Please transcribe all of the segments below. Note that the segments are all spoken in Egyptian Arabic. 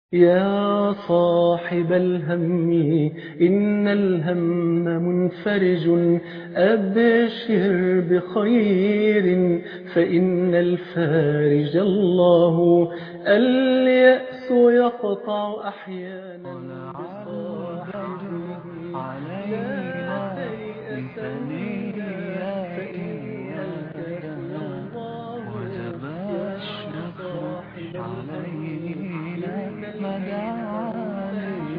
يا صاحب الهم إن الهم منفرج أبشر بخير فإن الفارج الله اليأس يقطع أحيانا بصاحبه لا تيأس فإن الكافي الله وجب الشكر علينا ما دعا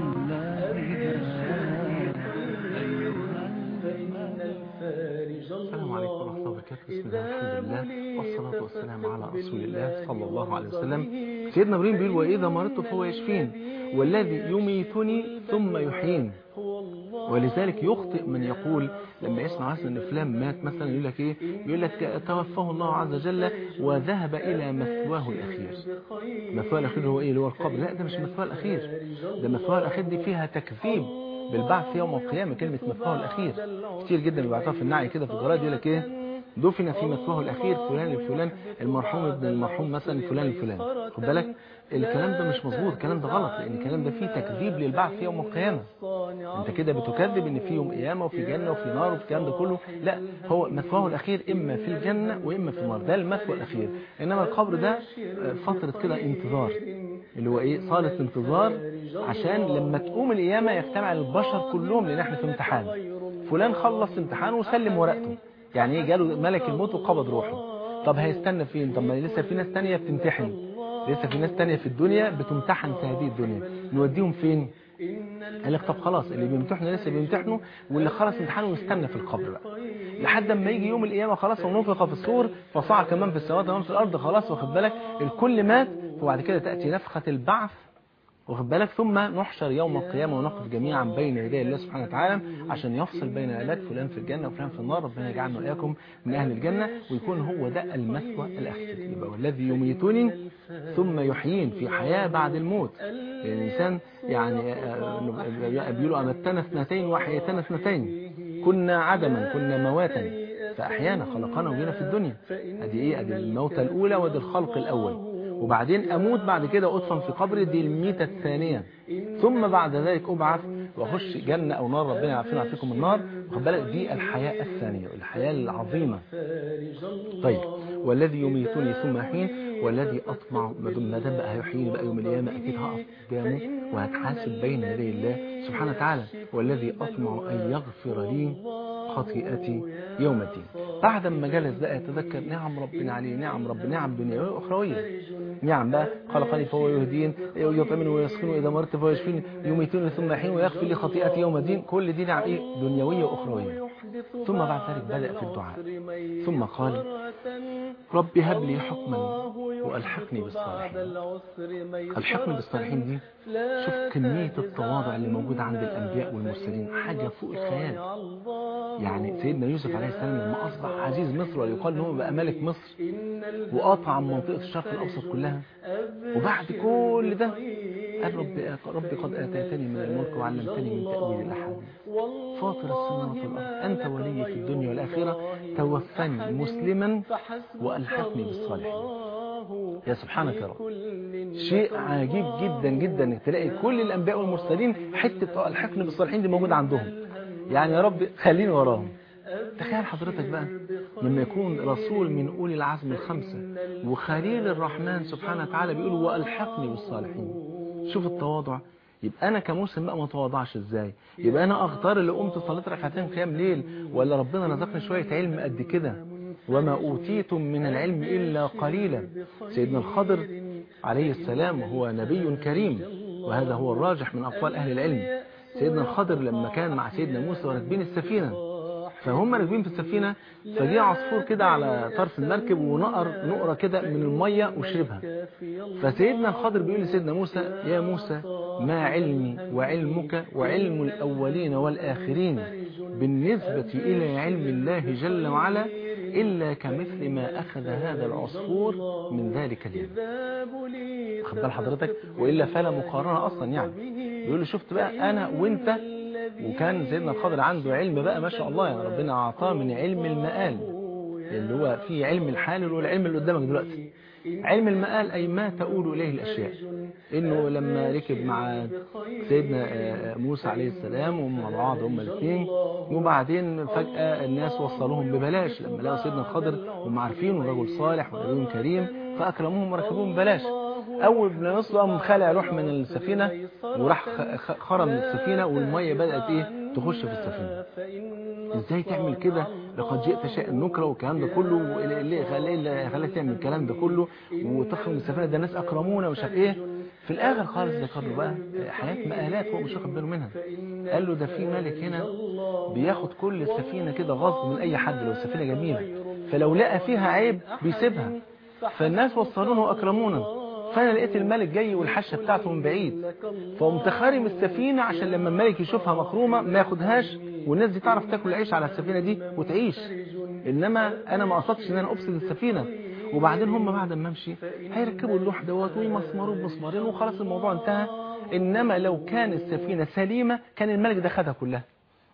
السلام عليكم ورحمة الله وبركاته بسم الله الحمد لله والصلاة والسلام على رسول الله صلى الله عليه وسلم سيدنا إبراهيم بيقول وإذا مرضت فهو يشفين والذي يميتني ثم يحيين ولذلك يخطئ من يقول لما يسمع مثلا ان فلان مات مثلا يقول لك ايه يقول لك توفاه الله عز وجل وذهب الى مثواه الاخير مثواه الاخير هو ايه اللي هو القبر لا ده مش مثواه الاخير ده مثواه الاخير دي فيها تكذيب بالبعث يوم القيامه كلمه مثواه الاخير كتير جدا بيبعتوها في النعي كده في الجرايد يقول لك ايه دفن في مثواه الاخير فلان الفلان المرحوم ابن المرحوم مثلا فلان الفلان خد بالك الكلام ده مش مظبوط الكلام ده غلط لان الكلام ده فيه تكذيب للبعث يوم القيامه انت كده بتكذب ان في يوم قيامه وفي جنه وفي نار وفي الكلام ده كله لا هو مثواه الاخير اما في الجنه واما في النار ده المثوى الاخير انما القبر ده فتره كده انتظار اللي هو ايه صاله انتظار عشان لما تقوم القيامه يجتمع البشر كلهم لان احنا في امتحان فلان خلص امتحانه وسلم ورقته يعني ايه جاله ملك الموت وقبض روحه طب هيستنى فين طب ما لسه في ناس تانية بتمتحن لسه في ناس تانية في الدنيا بتمتحن في هذه الدنيا نوديهم فين قال لك طب خلاص اللي بيمتحنوا لسه بيمتحنوا واللي خلص امتحانه يستنى في القبر بقى لحد ما يجي يوم القيامه خلاص ونفخ في الصور فصعد كمان في السماوات ومن في الارض خلاص واخد بالك الكل مات وبعد كده تاتي نفخه البعث واخد بالك ثم نحشر يوم القيامة ونقف جميعا بين يدي الله سبحانه وتعالى عشان يفصل بين عباد فلان في الجنة وفلان في النار ربنا يجعلنا وإياكم من أهل الجنة ويكون هو ده المثوى الأخير يبقى والذي يميتني ثم يحيين في حياة بعد الموت الإنسان يعني بيقولوا أمتنا اثنتين وحيتنا اثنتين كنا عدما كنا مواتا فأحيانا خلقنا وجينا في الدنيا أدي إيه أدي الموتى الأولى ودي الخلق الأول وبعدين أموت بعد كده أدفن في قبري دي الميتة الثانية ثم بعد ذلك أبعث وأخش جنة أو نار ربنا يعافينا ويعافيكم النار وخد بالك دي الحياة الثانية الحياة العظيمة طيب والذي يميتني ثم يحيين والذي أطمع ما دام بقى هيحييني بقى يوم القيامة أكيد هقف قدامه وهتحاسب بين يدي الله سبحانه وتعالى والذي أطمع أن يغفر لي خطيئتي يوم الدين بعد ما جلس بقى يتذكر نعم ربنا عليه نعم رب نعم دنيوية وأخروية نعم بقى خلقني فهو يهدين يطعمني ويسخني وإذا مرضت فهو يشفيني يميتني ثم يحين ويغفر لي خطيئتي يوم الدين كل دي نعم إيه دنيوية وأخروية ثم بعد ذلك بدأ في الدعاء ثم قال رب هب لي حكما وألحقني بالصالحين ألحقني بالصالحين دي شوف كمية التواضع اللي موجودة عند الأنبياء والمرسلين حاجة فوق الخيال يعني سيدنا يوسف عليه السلام لما أصبح عزيز مصر ويقال أنه بقى ملك مصر وقاطع عن منطقة الشرق الأوسط كلها وبعد كل ده قال رب ربي قد آتيتني من الملك وعلمتني من تأويل الأحاديث فاطر السماوات والأرض أنت ولي في الدنيا والآخرة توفني مسلما وألحقني بالصالحين يا سبحانك يا رب شيء عجيب جدا جدا انك تلاقي كل الأنبياء والمرسلين حتة الحقني بالصالحين دي موجودة عندهم يعني يا رب خليني وراهم تخيل حضرتك بقى لما يكون رسول من أولي العزم الخمسة وخليل الرحمن سبحانه وتعالى بيقول وألحقني بالصالحين شوف التواضع يبقى أنا كمسلم بقى ما اتواضعش إزاي يبقى أنا أختار اللي قمت صليت ركعتين قيام ليل ولا ربنا رزقني شوية علم قد كده وما أوتيتم من العلم إلا قليلا سيدنا الخضر عليه السلام هو نبي كريم وهذا هو الراجح من أقوال أهل العلم سيدنا الخضر لما كان مع سيدنا موسى وراكبين السفينة فهم راكبين في السفينة فجاء عصفور كده على طرف المركب ونقر نقرة كده من المية وشربها فسيدنا الخضر بيقول لسيدنا موسى يا موسى ما علمي وعلمك وعلم الأولين والآخرين بالنسبة إلى علم الله جل وعلا إلا كمثل ما أخذ هذا العصفور من ذلك اليوم خد بال حضرتك وإلا فلا مقارنة أصلا يعني بيقول له شفت بقى أنا وإنت وكان سيدنا الخضر عنده علم بقى ما شاء الله يعني ربنا أعطاه من علم المآل اللي هو في علم الحال والعلم اللي قدامك دلوقتي علم المآل أي ما تؤول إليه الأشياء إنه لما ركب مع سيدنا آه، موسى عليه السلام ومع بعض هم الاثنين وبعدين فجأة الناس وصلوهم ببلاش لما لقوا سيدنا الخضر هم عارفين رجل صالح ونبي كريم فأكرموهم وركبوهم ببلاش أول ما وصلوا قام خالع روح من السفينة وراح خ- خ- خرم من السفينة والمية بدأت إيه تخش في السفينة ازاي تعمل كده لقد جئت شيء نكره والكلام ده كله واللي اللي خلاه اللي خلاك تعمل الكلام ده كله وتخرج من السفينه ده ناس اكرمونا ومش عارف ايه في الاخر خالص ذكر له بقى حياه مآلات هو مش واخد باله منها قال له ده في ملك هنا بياخد كل السفينه كده غصب من اي حد لو السفينه جميله فلو لقى فيها عيب بيسيبها فالناس وصلونا واكرمونا فانا لقيت الملك جاي والحشه بتاعته من بعيد فقمت خارم السفينه عشان لما الملك يشوفها مخرومه ما ياخدهاش والناس دي تعرف تاكل عيش على السفينه دي وتعيش انما انا ما قصدتش ان انا افسد السفينه وبعدين هم بعد ما امشي هيركبوا اللوح دوت ويمسمروه بمسمارين وخلاص الموضوع انتهى انما لو كان السفينه سليمه كان الملك ده خدها كلها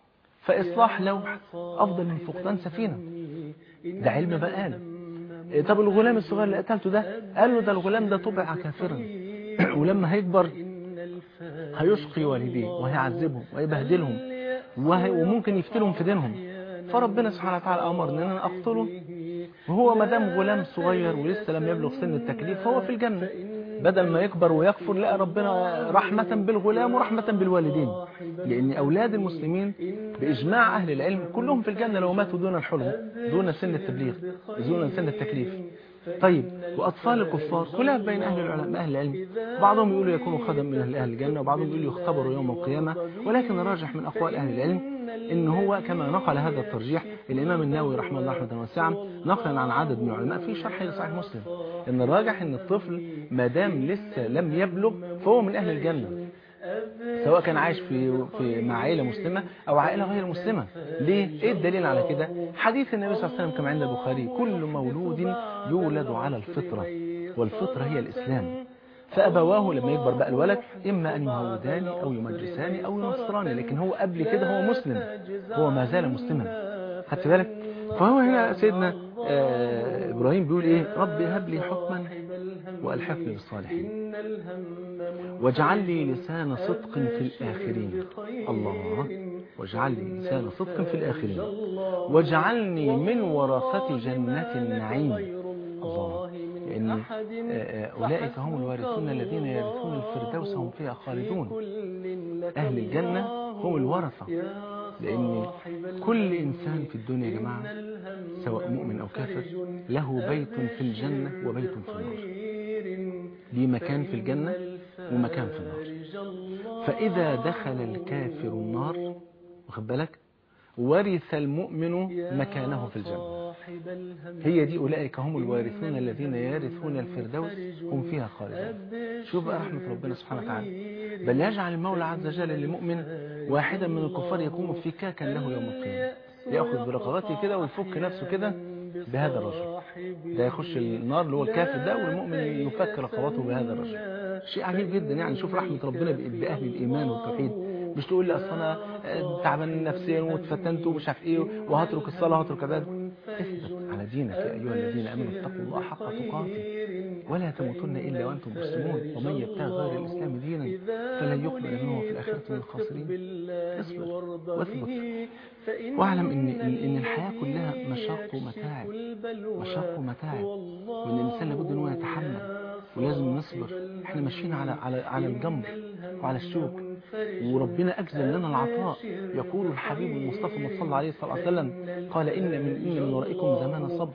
فاصلاح لوح افضل من فقدان سفينه ده علم بقال إيه طب الغلام الصغير اللي قتلته ده قال له ده الغلام ده طبع كافرا ولما هيكبر هيشقي والديه وهيعذبهم ويبهدلهم وهي وممكن يفتلهم في دينهم فربنا سبحانه وتعالى امر ان انا اقتله وهو ما دام غلام صغير ولسه لم يبلغ سن التكليف فهو في الجنه بدل ما يكبر ويكفر لقى ربنا رحمة بالغلام ورحمة بالوالدين لأن أولاد المسلمين بإجماع أهل العلم كلهم في الجنة لو ماتوا دون الحلم دون سن التبليغ دون سن التكليف طيب وأطفال الكفار كلها بين أهل العلم أهل العلم بعضهم يقولوا يكونوا خدم من أهل أهل الجنة وبعضهم يقولوا يختبروا يوم القيامة ولكن الراجح من أقوال أهل العلم إن هو كما نقل هذا الترجيح الإمام النووي رحمه الله رحمة واسعة نقلا عن عدد من العلماء في شرح صحيح مسلم إن الراجح إن الطفل ما دام لسه لم يبلغ فهو من أهل الجنة سواء كان عايش في في مع عائله مسلمه او عائله غير مسلمه ليه ايه الدليل على كده حديث النبي صلى الله عليه وسلم كما عند البخاري كل مولود يولد على الفطره والفطره هي الاسلام فابواه لما يكبر بقى الولد اما ان يهوداني او يمجساني او ينصراني لكن هو قبل كده هو مسلم هو ما زال مسلما خدت بالك فهو هنا سيدنا آه ابراهيم بيقول ايه ربي هب لي حكما والحقني بالصالحين واجعل لي لسان صدق في الآخرين الله واجعل لي لسان صدق في الآخرين واجعلني من ورثة جنة النعيم الله لأن أولئك هم الوارثون الذين يرثون الفردوس هم فيها خالدون أهل الجنة هم الورثة لأن كل إنسان في الدنيا يا جماعة سواء مؤمن أو كافر له بيت في الجنة وبيت في النار ليه مكان في الجنة ومكان في النار فإذا دخل الكافر النار واخد بالك ورث المؤمن مكانه في الجنة هي دي أولئك هم الوارثون الذين يرثون الفردوس هم فيها خالدون شوف بقى رحمة ربنا سبحانه وتعالى بل يجعل المولى عز وجل للمؤمن واحدا من الكفار يقوم فكاكا له يوم القيامة يأخذ برقبته كده ويفك نفسه كده بهذا الرجل ده يخش النار اللي هو الكافر ده والمؤمن يفك رقبته بهذا الرجل شيء عجيب جدا يعني شوف رحمة ربنا بأهل الإيمان والتوحيد مش تقول لي اصل انا تعبان نفسيا واتفتنت ومش عارف ايه وهترك الصلاه وهترك عباده اثبت على دينك يا ايها الذين امنوا اتقوا الله حق تقاته ولا تموتن الا وانتم مسلمون ومن يبتغي غير الاسلام دينا فلن يقبل منه في الاخره من الخاسرين اصبر واثبت واعلم ان ان الحياه كلها مشاق ومتاعب مشاق ومتاعب وان الانسان لابد ان هو يتحمل ولازم نصبر احنا ماشيين على على على الجمر وعلى الشوك وربنا أجزل لنا العطاء يقول الحبيب المصطفى صلى عليه الصلاة والسلام قال إن من إن من ورائكم زمان صبر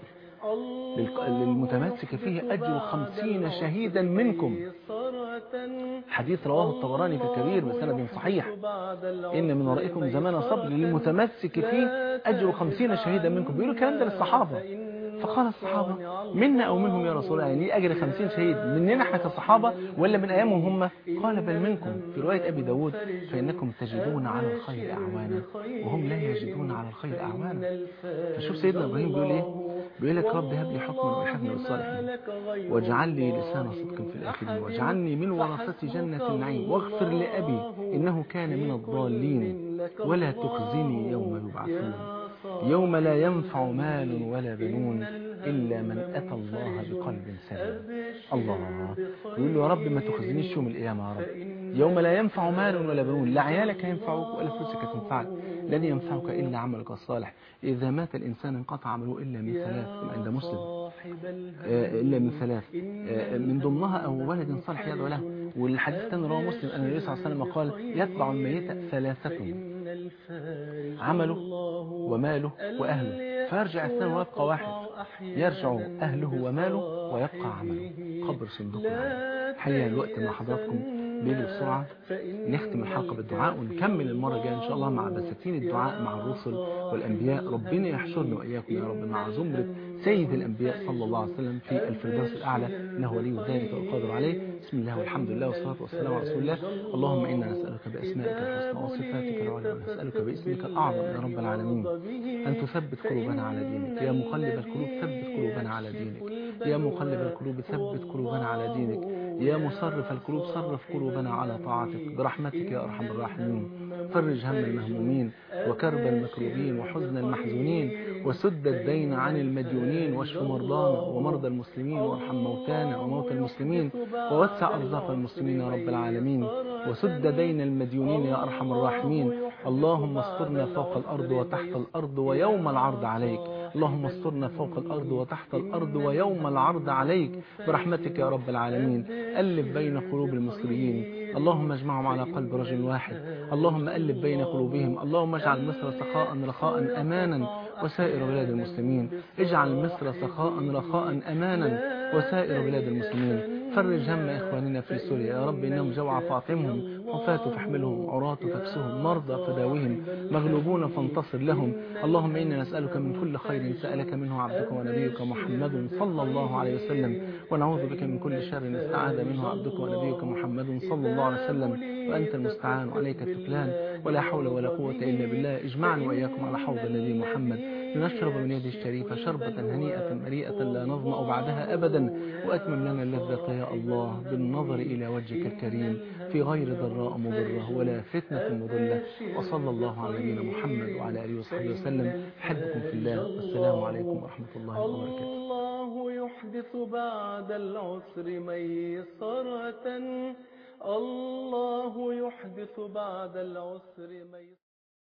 للمتمسك فيه أجر خمسين شهيدا منكم حديث رواه الطبراني في الكبير بسند صحيح إن من ورائكم زمان صبر للمتمسك فيه أجر خمسين شهيدا منكم بيقولوا الكلام ده للصحابة فقال الصحابة منا أو منهم يا رسول الله يعني أجر خمسين شهيد مننا احنا كصحابة ولا من أيامهم هم قال بل منكم في رواية أبي داود فإنكم تجدون على الخير أعوانا وهم لا يجدون على الخير أعوانا فشوف سيدنا إبراهيم بيقول إيه بيقول لك رب هب لي حكما والحقني بالصالحين واجعل لي لسان صدق في الآخرين واجعلني من ورثة جنة النعيم واغفر لأبي إنه كان من الضالين ولا تخزني يوم يبعثون يوم لا ينفع مال ولا بنون إلا من أتى الله بقلب سليم الله يقول له يا رب ما تخزنيش يوم القيامة يا رب يوم لا ينفع مال ولا بنون لا عيالك ينفعوك ولا فلوسك تنفعك لن ينفعك إلا عملك الصالح إذا مات الإنسان انقطع عمله إلا من ثلاث عند مسلم إلا من ثلاث من ضمنها أو ولد صالح يدعو له والحديث الثاني رواه مسلم أن النبي صلى الله عليه وسلم قال يتبع الميت ثلاثة عمله وماله وأهله فيرجع الثاني ويبقى واحد يرجع أهله وماله ويبقى عمله قبر صندوق العمل حقيقة الوقت مع حضراتكم بيجي بسرعة نختم الحلقة بالدعاء ونكمل المرة الجاية إن شاء الله مع بساتين الدعاء مع الرسل والأنبياء ربنا يحشرنا وإياكم يا رب مع زمرة سيد الأنبياء صلى الله عليه وسلم في الفردوس الأعلى إنه ولي ذلك والقادر عليه بسم الله والحمد لله والصلاة والسلام على رسول الله اللهم إنا نسألك بأسمائك الحسنى وصفاتك العلى ونسألك باسمك الأعظم يا رب العالمين أن تثبت قلوبنا على دينك يا مقلب القلوب ثبت قلوبنا على دينك يا مقلب القلوب ثبت قلوبنا على دينك يا مصرف القلوب صرف قلوبنا على طاعتك برحمتك يا أرحم الراحمين فرج هم المهمومين وكرب المكروبين وحزن المحزونين وسد الدين عن المديونين واشف مرضانا ومرضى المسلمين وارحم موتانا وموتى المسلمين ووسع أرزاق المسلمين يا رب العالمين وسد دين المديونين يا أرحم الراحمين اللهم استرنا فوق الأرض وتحت الأرض ويوم العرض عليك اللهم استرنا فوق الأرض وتحت الأرض ويوم العرض عليك برحمتك يا رب العالمين ألف بين قلوب المصريين اللهم اجمعهم على قلب رجل واحد اللهم ألف بين قلوبهم اللهم اجعل مصر سخاء رخاء أمانا وسائر بلاد المسلمين اجعل مصر سخاء رخاء أمانا وسائر بلاد المسلمين فرج هم إخواننا في سوريا يا رب إنهم جوع فاطمهم حفاة فاحملهم عراة فاكسهم مرضى فداوهم مغلوبون فانتصر لهم اللهم إنا نسألك من كل خير سألك منه عبدك ونبيك محمد صلى الله عليه وسلم ونعوذ بك من كل شر استعاذ منه عبدك ونبيك محمد صلى الله عليه وسلم وأنت المستعان وعليك التكلان ولا حول ولا قوة إلا بالله اجمعنا وإياكم على حوض النبي محمد لنشرب من يده الشريفة شربة هنيئة مريئة لا نظمأ بعدها أبدا وأتمم لنا اللذة يا الله بالنظر إلى وجهك الكريم في غير ضراء مضرة ولا فتنة مضلة وصلى الله على نبينا محمد وعلى آله وصحبه وسلم أحبكم في الله والسلام عليكم ورحمة الله وبركاته الله يحدث بعد العسر ميسرة الله يحدث بعد العسر ميسرة